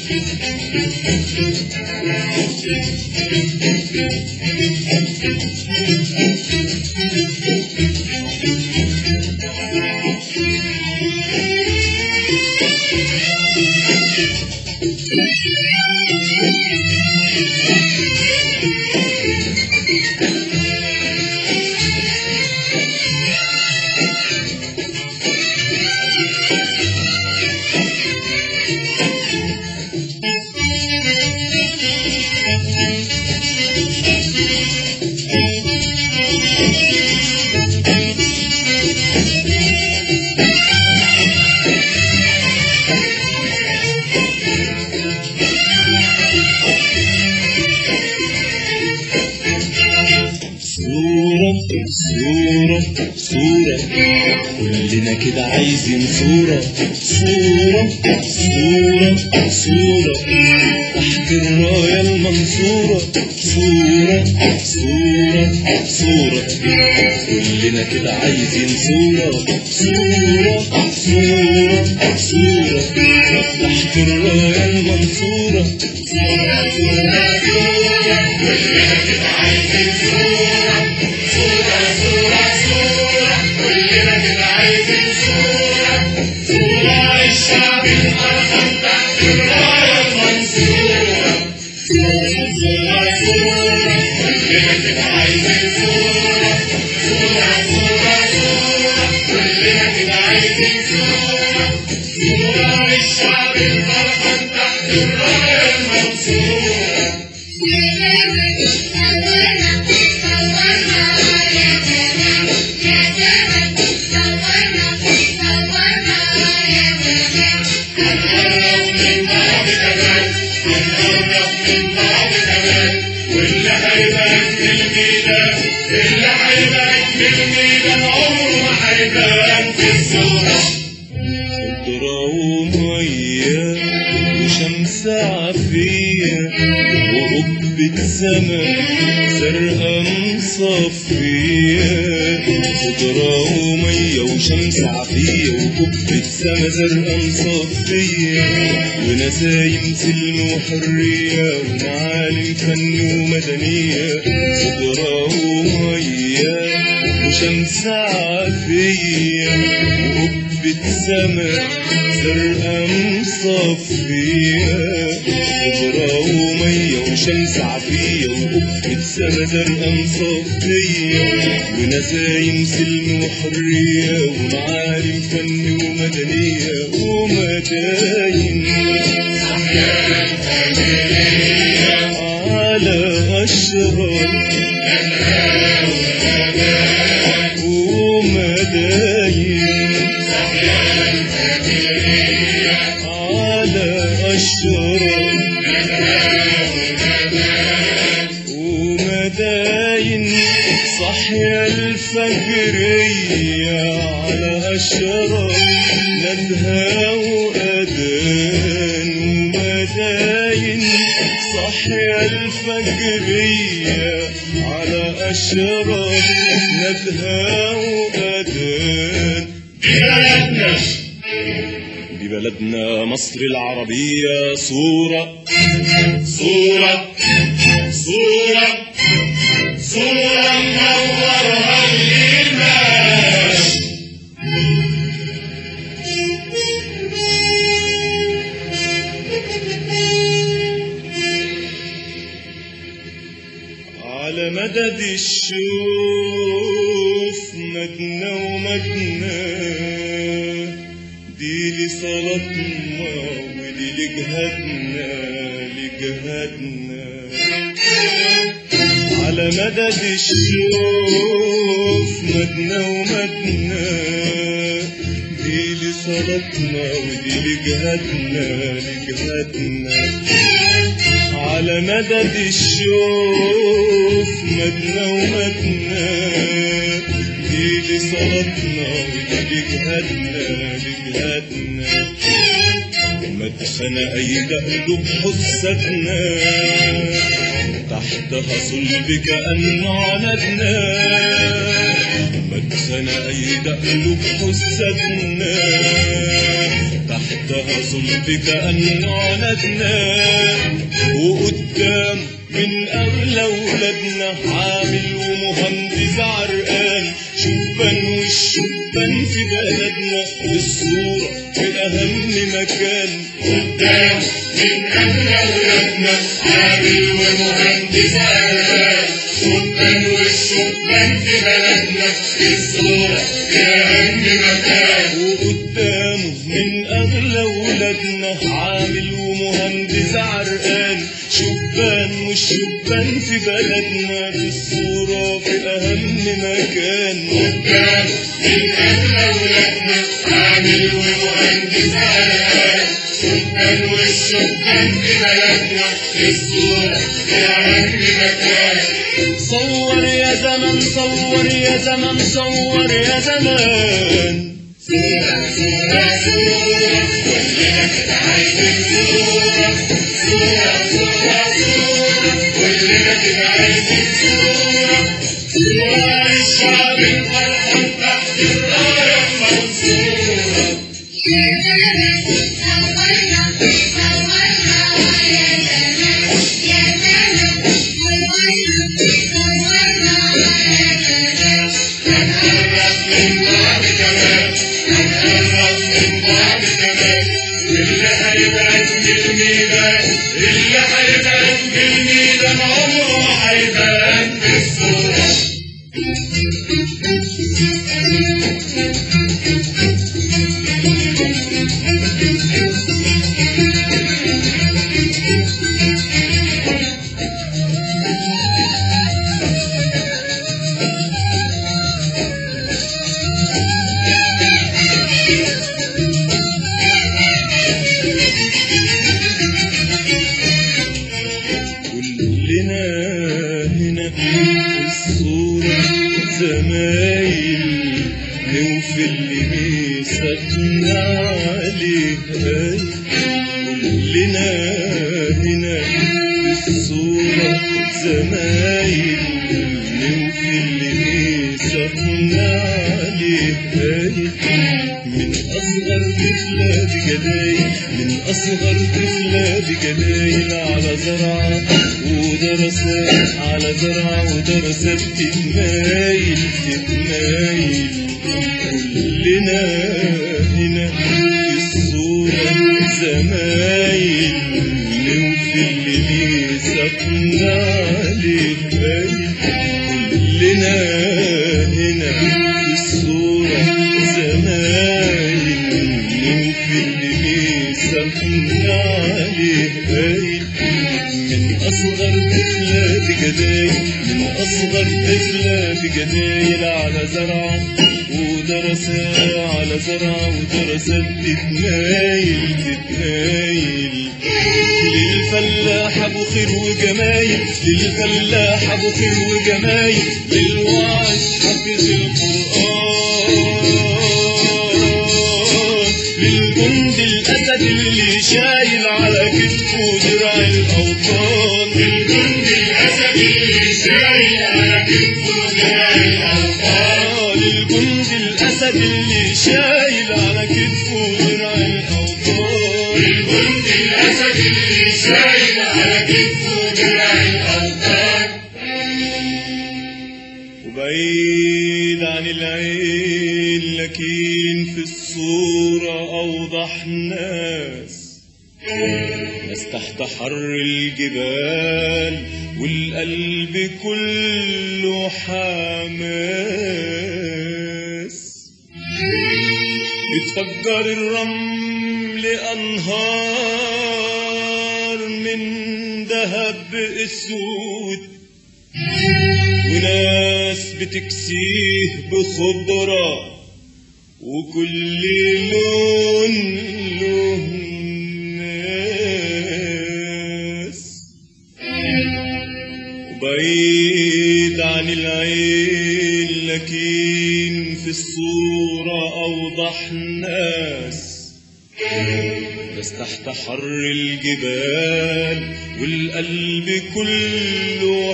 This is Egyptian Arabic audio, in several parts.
صورة صورة صورة كلنا كده عايزين صورة صورة صورة صورة تحت الراية المنصورة صورة صورة صورة كلنا كده عايزين صورة صورة صورة صورة تحت الراية المنصورة صورة صورة صورة كلنا كده عايزين صورة صورة صورة صورة كلنا كده عايزين صورة صورة الشعب الأرحم تحت الراية المنصورة صورة صورة صورة كلنا كده عايزين صورة صورة صورة صورة كلنا كده عايزين صورة صورة الشعب الأرحم تحت الراية المنصورة واللي هيبارك في الميدان اللي هيبارك في الميدان عمره ما هيبان في الصورة خضرة ومية وشمس عافية وقبة سما زرقاء مصفية خضرة ومية وشمس عافية وقبة سما زرقاء مصفية ونسايم سلم وحرية ومعالم فن ومدنية خضرة ومية وشمس عافية وقبة سما زرقاء مصفية خضرة ومية وشمس عافية وقبة سما زرقاء مصفية ونسايم سلم وحرية ومعالم فن ومدنية ومداين على أشرار ومداين على أشرار ومداين صحيا الفجرية على أشرار ندها وأذان ومداين صحيا الفجرية على أشرار ندها وأذان بلدنا ببلدنا مصر العربية صورة صورة صورة صورة منورها الإيمان على مدد الشوف مدنا ومدنا دي لصلاتنا ودي لجهادنا لجهادنا على مدد الشوف مدنا ومدنا دي لصلاتنا ودي لجهادنا لجهادنا على مدد الشوف مدنا ومدنا دي لصلاتنا ودي لجهادنا لجهادنا مدخنا أيد قلوب حسدنا تحتها صلب كأنه عندنا مدخنا أيد قلوب حسدنا تحت تهز بكأنه ندمان وقدام من أغلى ولادنا عامل ومهندس عرقان شبان والشبان في بلدنا الصورة في أهم مكان قدام من أغلى ولادنا عامل ومهندس عرقان شبان والشبان في بلدنا الصورة في أهم مكان وقدامه من أغلى ولادنا عامل ومهندس عرقان شبان والشبان في بلدنا الصورة في أهم مكان قدام من أغلى ولادنا عامل ومهندس عرقان شبان والشبان في بلدنا الصورة في أهم مكان صور يا زمن صور يا زمن صور يا زمان صورة صورة صورة كلنا كده عايزين صورة صورة صورة صورة كلنا كده عايزين صورة صورة الشعب الفرحان تحت الراية منصورة هنقرب من بعض كمان هنقرب من بعض كمان اللي هيبعد من الميدان اللي هيبعد من الميدان عمره ما هيبان في الصورة كلنا هنا في الصورة زمايل نوفي اللي ميثاقنا عليه كلنا هنا في الصورة زمايل نوفي اللي ميثاقنا عليه من أصغر طفلة بجدايل من أصغر طفلة بجدايل على زرعة ودرسات على زرعة ودرسات تتمايل تتمايل كلنا هنا في الصورة زمايل نوفي اللي ميثاقنا عليه كلنا هنا في الصورة زمايل نوفي اللي ميثاقنا عليه من أصغر طفلة بجدايل من أصغر طفلة بجدايل على زرعة ودرسات على زرعة ودرسات تتمايل تتمايل للفلاح ابو خير وجمايل للفلاح ابو خير وجمايل للواعي حافظ القرآن للجند الاسد اللي شايل على كتفه درع الاوطان الجند الأسدي اللي شايل على كتفه درع الأوطان آه، للجند الاسد اللي شايل على كتفه درع الاوطان الجند الأسدي اللي شايل على كتفه درع الأوطان وبعيد عن العين لكن في الصورة أوضح ناس ناس تحت حر الجبال والقلب كله حماس بتفجر الرمل أنهار من ذهب أسود وناس بتكسيه بخضرة وكل لون له ناس وبعيد عن العين لكن في الصورة أوضح ناس بس تحت حر الجبال والقلب كله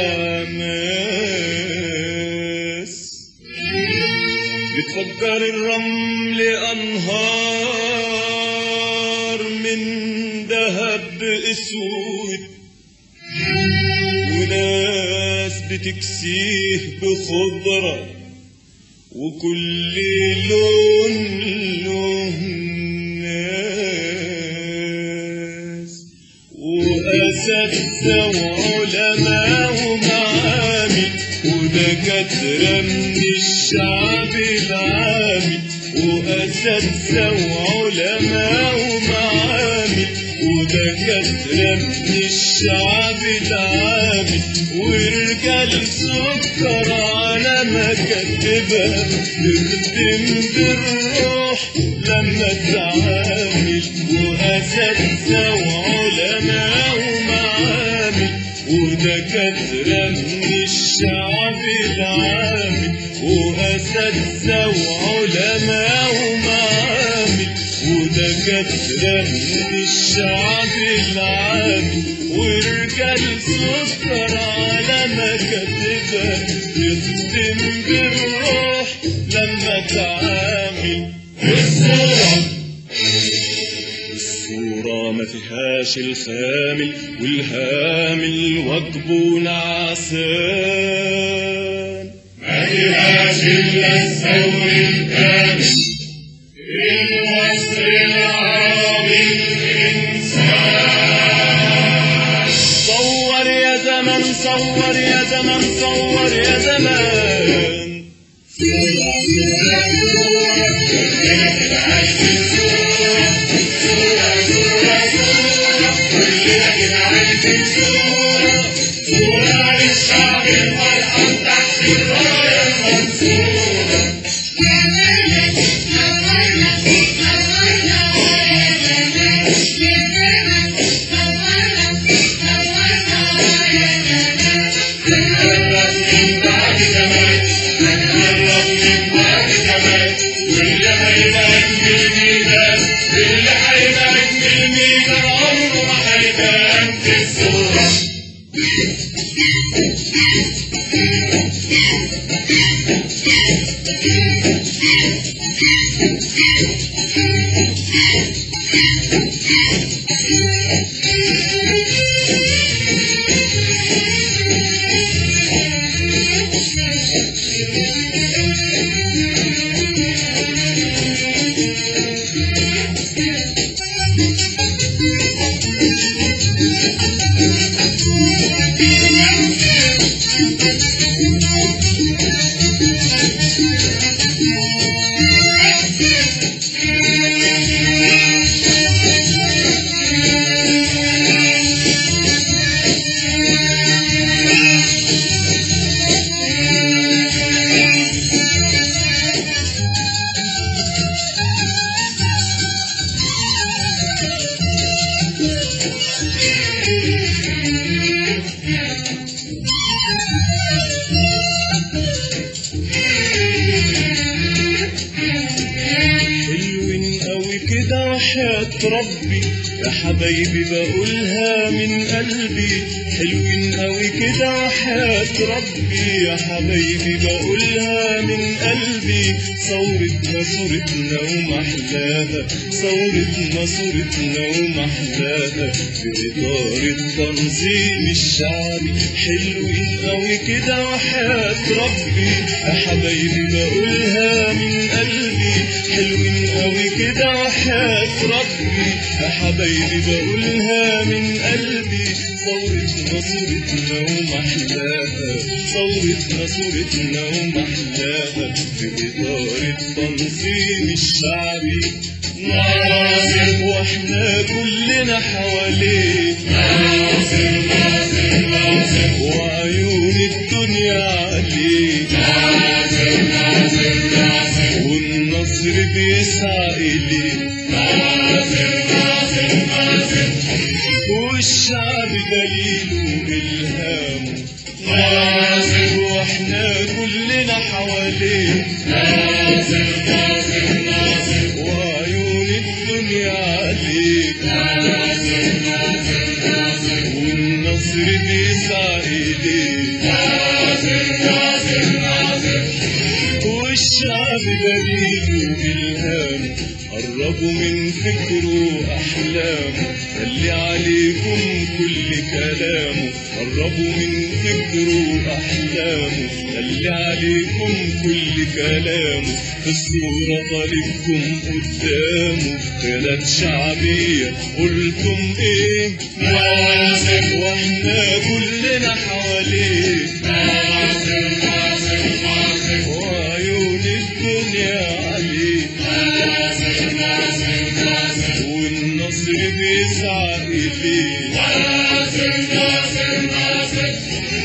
حماس بتفجر الرمل أنهار بتكسيه بخضرة وكل لون له ناس وأساتذة وعلماء ومعامل ودكاترة من الشعب العامي وأساتذة وعلماء ومعامل ودكاترة من الشعب العامي ورجال سكر على مكاتبها تخدم بالروح لما تعامل وأساتذة وعلماء ومعامل ودكاترة من الشعب العامي وأساتذة وعلماء ومعامل ودكاترة من الشعب العامي ورجال سكر على مكاتبها يخدم بالروح لما تعامل الصورة الصورة ما فيهاش الخامل والهامل وجبه نعسان ما فيهاش إلا الثور الكامل الوصر العربي الإنسان صور يا زمن صور يا زمن صور يا زمان صورة للشعب المرأة تحت الراية المنصورة هنقرب من بعد زمان هنقرب من بعد زمان واللي هيبقى أجمل ميزان اللي هيبقى أجمل ميزان عمره ما هيبان في الصورة حلوين قوي كده وحياة ربي يا حبايبي بقولها من قلبي حلوين قوي كده وحياة ربي يا حبايبي بقولها من قلبي صورتنا صورتنا ومحلاها صورتنا صورتنا ومحلاها في إطار التنظيم الشعبي حلوين قوي كده وحياة ربي يا حبايبي بقولها من قلبي حلوين قوي كده وحياة ربي يا حبايبي بقولها من قلبي صورتنا صورتنا ومحلاها صورتنا صورتنا ومحلاها في إطار التنظيم الشعبي ناصر واحنا كلنا حواليه ناصر ناصر ناصر وعيون الدنيا عليه ناصر ناصر ناصر والنصر بيسعى إليه ناصر ناصر ناصر والشعب دليله إلهامه ناصر واحنا كلنا حواليه ناصر ناصر ناصر وعيون الدنيا عليه ناصر ناصر ناصر والنصر بيسعى إليه ناصر ناصر ناصر والشعب دليله إلهامه قربوا من فكره وأحلامه خلي عليكم كل كلامه قربوا من فكره أحلامه اللي عليكم كل كلامه في الصورة طالبكم قدامه قيادات شعبية قلتم ايه ناصر واحنا كلنا حواليه ناصر ناصر ناصر وعيون الدنيا عليه ناصر ناصر ناصر والنصر بيسعى إليه ناصر ناصر ناصر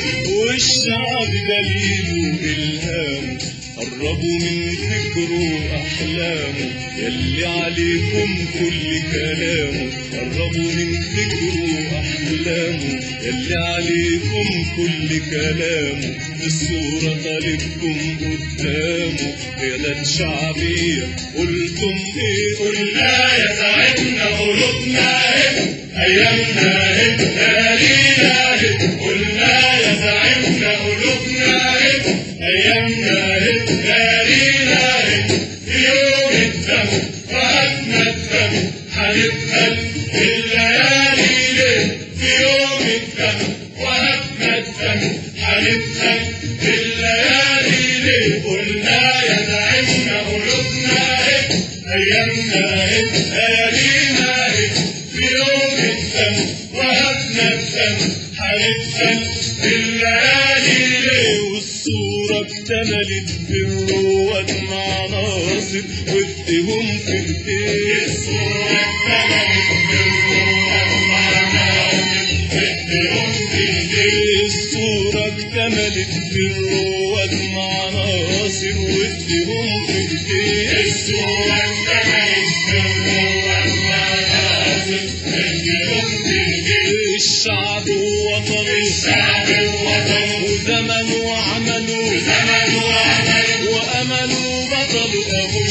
والشعب دليله إلهام قربوا من فكره أحلامه يلي عليكم كل كلامه قربوا من فكره أحلامه يلي عليكم كل كلامه الصورة طالبكم قدامه قيادات شعبية قلتم إيه قلنا يا ساعدنا قلوبنا اهي ايامنا اهي ليالينا اهي قلنا يا ساعدنا قلوبنا اهي ايامنا اهي ليالينا اهي في يوم الدم وهبنا الدم هنبقى الليالي ليه في يوم الدم وهبنا الدم هنبقى الليالي ليه قلنا يا ساعدنا قلوبنا اهي ايامنا اهي ليالينا اهي في يوم الدم وهبنا الدم هنبقى الليالي ليه والصورة اكتملت بالرواد مع ناصر وادهم في ايديه الصورة اكتملت بالروح معنا بدهم في ايديه الصورة اكتملت بالرواد مع ناصر وادهم في ايديه الصورة اكتملت بالروح معنا بدهم في ايديه الشعب ووطنه الشعب الوطني وزمن وعمله زمن وعمل وأمله بطل أبو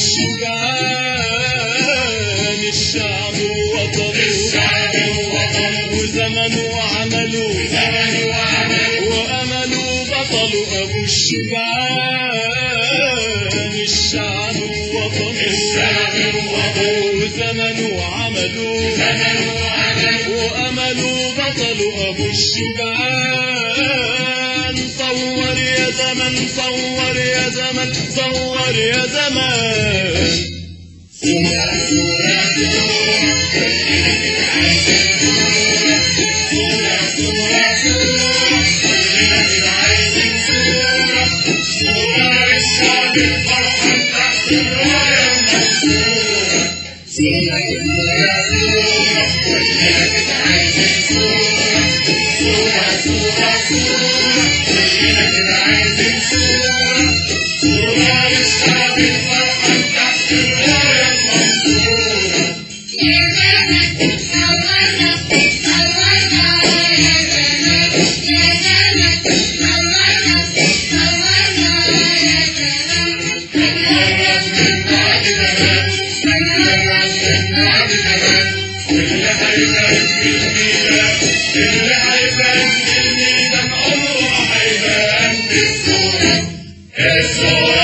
الشجعان الشعب ووطنه الشعب الوطني وزمن وعمله زمن وعمل وأمله بطل أبو الشجعان الشعب ووطنه الشعب الوطني وزمن وعمله زمن وعمل وأمله بطل أبو الشجعان صور يا زمن صور يا زمن صور يا زمان اللي هيبان بالميلاد اللي هيبان بالميلاد عمره ما هيبان بالصورة الصورة